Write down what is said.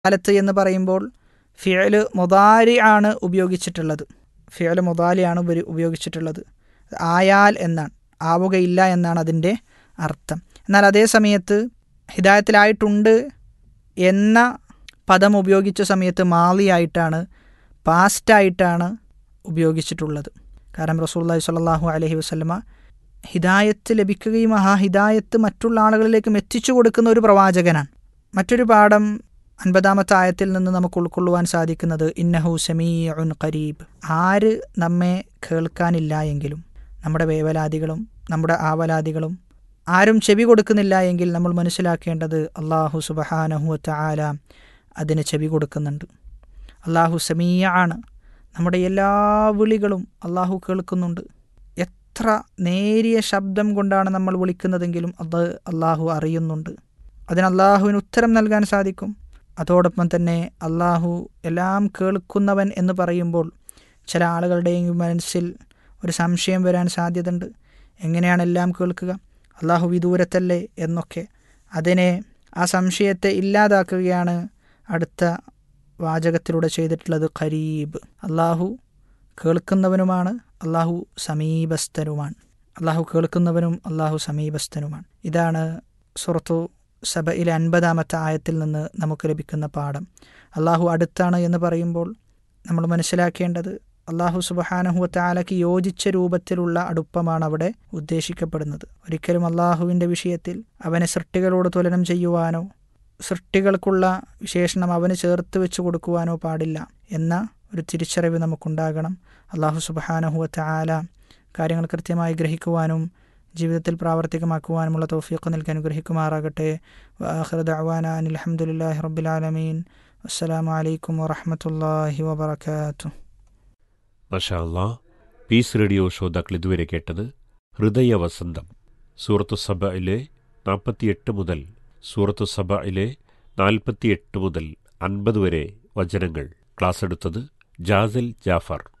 കാലത്ത് എന്ന് പറയുമ്പോൾ ഫിയല് മുതാരി ആണ് ഉപയോഗിച്ചിട്ടുള്ളത് ഫിയല് മുതാലിയാണ് ഉപരി ഉപയോഗിച്ചിട്ടുള്ളത് ആയാൽ എന്നാണ് ആവുകയില്ല എന്നാണ് അതിൻ്റെ അർത്ഥം എന്നാൽ അതേ സമയത്ത് ഹിദായത്തിലായിട്ടുണ്ട് എന്ന പദം ഉപയോഗിച്ച സമയത്ത് മാലിയായിട്ടാണ് പാസ്റ്റായിട്ടാണ് ഉപയോഗിച്ചിട്ടുള്ളത് കാരണം റസൂല്ലാഹി സ്വല്ലല്ലാഹു അലൈഹി വസല്ലമ ഹിദായത്ത് ലഭിക്കുകയും ആ ഹിദായത്ത് മറ്റുള്ള ആളുകളിലേക്കും എത്തിച്ചു കൊടുക്കുന്ന ഒരു പ്രവാചകനാണ് മറ്റൊരു പാഠം അൻപതാമത്തെ ആയത്തിൽ നിന്ന് നമുക്ക് ഉൾക്കൊള്ളുവാൻ സാധിക്കുന്നത് ഇന്നഹു സമീഉൻ ഖരീബ് ആര് നമ്മെ കേൾക്കാനില്ല എങ്കിലും നമ്മുടെ വേവലാദികളും നമ്മുടെ ആവലാദികളും ആരും ചെവി കൊടുക്കുന്നില്ല എങ്കിൽ നമ്മൾ മനസ്സിലാക്കേണ്ടത് അള്ളാഹു സുബഹാനഹുവത്ത ആല അതിന് ചെവി കൊടുക്കുന്നുണ്ട് അള്ളാഹു സമീയ ആണ് നമ്മുടെ എല്ലാ വിളികളും അള്ളാഹു കേൾക്കുന്നുണ്ട് എത്ര നേരിയ ശബ്ദം കൊണ്ടാണ് നമ്മൾ വിളിക്കുന്നതെങ്കിലും അത് അള്ളാഹു അറിയുന്നുണ്ട് അതിന് അള്ളാഹുവിന് ഉത്തരം നൽകാൻ സാധിക്കും അതോടൊപ്പം തന്നെ അള്ളാഹു എല്ലാം കേൾക്കുന്നവൻ എന്ന് പറയുമ്പോൾ ചില ആളുകളുടെയും മനസ്സിൽ ഒരു സംശയം വരാൻ സാധ്യതയുണ്ട് എങ്ങനെയാണ് എല്ലാം കേൾക്കുക അള്ളാഹു വിദൂരത്തല്ലേ എന്നൊക്കെ അതിനെ ആ സംശയത്തെ ഇല്ലാതാക്കുകയാണ് അടുത്ത വാചകത്തിലൂടെ ചെയ്തിട്ടുള്ളത് ഖരീബ് അള്ളാഹു കേൾക്കുന്നവനുമാണ് അള്ളാഹു സമീപസ്ഥനുമാണ് അള്ളാഹു കേൾക്കുന്നവനും അള്ളാഹു സമീപസ്ഥനുമാണ് ഇതാണ് സുറത്തു സഭയിലെ അൻപതാമത്തെ ആയത്തിൽ നിന്ന് നമുക്ക് ലഭിക്കുന്ന പാഠം അള്ളാഹു അടുത്താണ് എന്ന് പറയുമ്പോൾ നമ്മൾ മനസ്സിലാക്കേണ്ടത് അള്ളാഹു സുബഹാനഹുവത്താലയ്ക്ക് യോജിച്ച രൂപത്തിലുള്ള അടുപ്പമാണ് അവിടെ ഉദ്ദേശിക്കപ്പെടുന്നത് ഒരിക്കലും അള്ളാഹുവിൻ്റെ വിഷയത്തിൽ അവനെ സൃഷ്ടികളോട് തുലനം ചെയ്യുവാനോ സൃഷ്ടികൾക്കുള്ള വിശേഷണം അവന് ചേർത്ത് വെച്ച് കൊടുക്കുവാനോ പാടില്ല എന്ന ഒരു തിരിച്ചറിവ് നമുക്കുണ്ടാകണം അള്ളാഹു സുബഹാനഹുവത്ത ആല കാര്യങ്ങൾ കൃത്യമായി ഗ്രഹിക്കുവാനും ജീവിതത്തിൽ പ്രാവർത്തികമാക്കുവാനുമുള്ള തോഫീഖ് നൽകി അനുഗ്രഹിക്കുമാറാകട്ടെ വാഹൃദാന അനിൽ അഹമ്മദില്ലാഹി റബ്ബിലാലമീൻ അസ്സലാമു അലൈക്കും വറഹമത്തല്ലാഹി വബർക്കാത്തു മഷാ അല്ലാ പീസ് റേഡിയോ ശ്രോതാക്കൾ ഇതുവരെ കേട്ടത് ഹൃദയ വസന്തം സൂറത്തു സഭയിലെ നാൽപ്പത്തിയെട്ട് മുതൽ സൂറത്തു സഭയിലെ നാൽപ്പത്തിയെട്ട് മുതൽ അൻപത് വരെ വചനങ്ങൾ ക്ലാസ് എടുത്തത് ജാസിൽ ജാഫർ